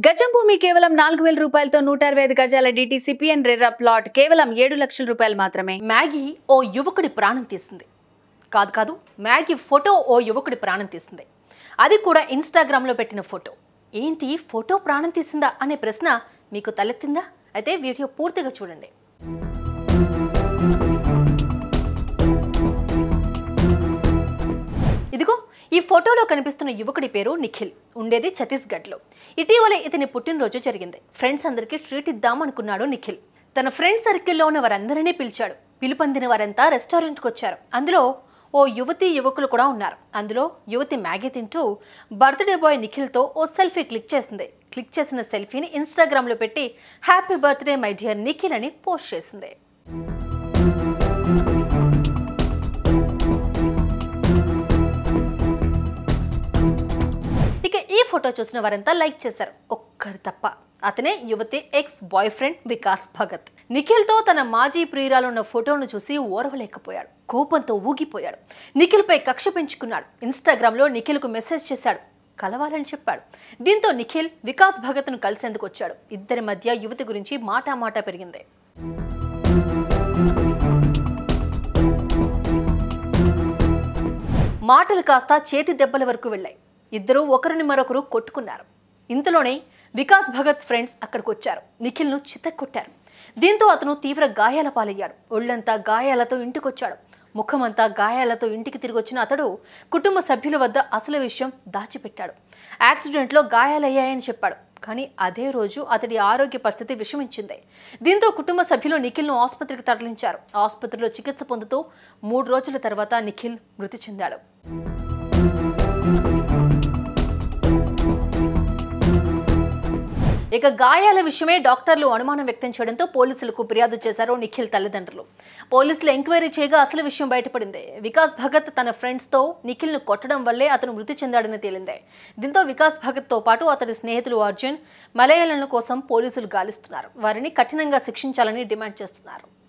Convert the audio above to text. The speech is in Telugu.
గజం భూమి కేవలం నాలుగు వేల రూపాయలతో నూట అరవై ఐదు గజాల డిటిసిపిఎన్ రెర్రా ప్లాట్ కేవలం ఏడు లక్షల రూపాయలు మాత్రమే మ్యాగీ ఓ యువకుడి ప్రాణం తీసింది కాదు కాదు మ్యాగీ ఫోటో ఓ యువకుడి ప్రాణం తీసింది అది కూడా ఇన్స్టాగ్రామ్లో పెట్టిన ఫోటో ఏంటి ఫోటో ప్రాణం తీసిందా అనే ప్రశ్న మీకు తలెత్తిందా అయితే వీడియో పూర్తిగా చూడండి ఇదిగో ఈ ఫోటోలో కనిపిస్తున్న యువకుడి పేరు నిఖిల్ ఉండేది ఛత్తీస్గఢ్లో ఇటీవలే ఇతని పుట్టినరోజు జరిగింది ఫ్రెండ్స్ అందరికీ ట్రీట్ ఇద్దామనుకున్నాడు నిఖిల్ తన ఫ్రెండ్ సర్కిల్లో ఉన్న వారందరినీ పిలిచాడు పిలుపొందిన వారంతా రెస్టారెంట్కి వచ్చారు అందులో ఓ యువతి యువకులు కూడా ఉన్నారు అందులో యువతి మ్యాగీ తింటూ బర్త్డే బాయ్ నిఖిల్తో ఓ సెల్ఫీ క్లిక్ చేసింది క్లిక్ చేసిన సెల్ఫీని ఇన్స్టాగ్రామ్లో పెట్టి happy birthday my dear Nikhil అని పోస్ట్ చేసింది ఇక ఈ ఫోటో చూసిన వారంతా లైక్ చేశారు ఒక్కరు తప్ప అతనే యువతి ex boyfriend Vikas Bhagat నిఖిల్తో తన మాజీ ప్రియురాలు ఉన్న ఫోటోను చూసి ఓర్వలేకపోయాడు కోపంతో ఊగిపోయాడు నిఖిల్పై కక్ష పెంచుకున్నాడు ఇన్స్టాగ్రామ్లో నిఖిల్కు మెసేజ్ చేశాడు కలవాలని చెప్పాడు దీంతో నిఖిల్ వికాస్ భగత్ను కలిసేందుకు వచ్చాడు ఇద్దరి మధ్య యువతి గురించి మాటా మాట పెరిగింది మాటలు కాస్త చేతి దెబ్బల వరకు వెళ్ళాయి ఇద్దరూ ఒకరిని మరొకరు కొట్టుకున్నారు ఇంతలోనే వికాస్ భగత్ ఫ్రెండ్స్ అక్కడికి వచ్చారు నిఖిల్ను చితక్కొట్టారు దీంతో అతను తీవ్ర గాయాల పాలయ్యాడు ఒళ్ళంతా గాయాలతో ఇంటికొచ్చాడు ముఖమంతా గాయాలతో ఇంటికి తిరిగి వచ్చిన అతడు కుటుంబ సభ్యుల వద్ద అసలు విషయం దాచిపెట్టాడు యాక్సిడెంట్లో గాయాలయ్యాయని చెప్పాడు కానీ అదే రోజు అతడి ఆరోగ్య పరిస్థితి విషమించింది దీంతో కుటుంబ సభ్యులు నిఖిల్ను ఆసుపత్రికి తరలించారు ఆసుపత్రిలో చికిత్స పొందుతూ మూడు రోజుల తర్వాత నిఖిల్ మృతి చెందాడు ఇక గాయాల విషయమే డాక్టర్లు అనుమానం వ్యక్తం చేయడంతో పోలీసులకు ఫిర్యాదు చేశారు నిఖిల్ తల్లిదండ్రులు పోలీసులు ఎంక్వైరీ చేయగా అసలు విషయం బయటపడింది వికాస్ భగత్ తన ఫ్రెండ్స్తో నిఖిల్ను కొట్టడం వల్లే అతను మృతి చెందాడని తేలింది దీంతో వికాస్ భగత్తో పాటు అతడి స్నేహితులు అర్జున్ మలయాళం కోసం పోలీసులు గాలిస్తున్నారు వారిని కఠినంగా శిక్షించాలని డిమాండ్ చేస్తున్నారు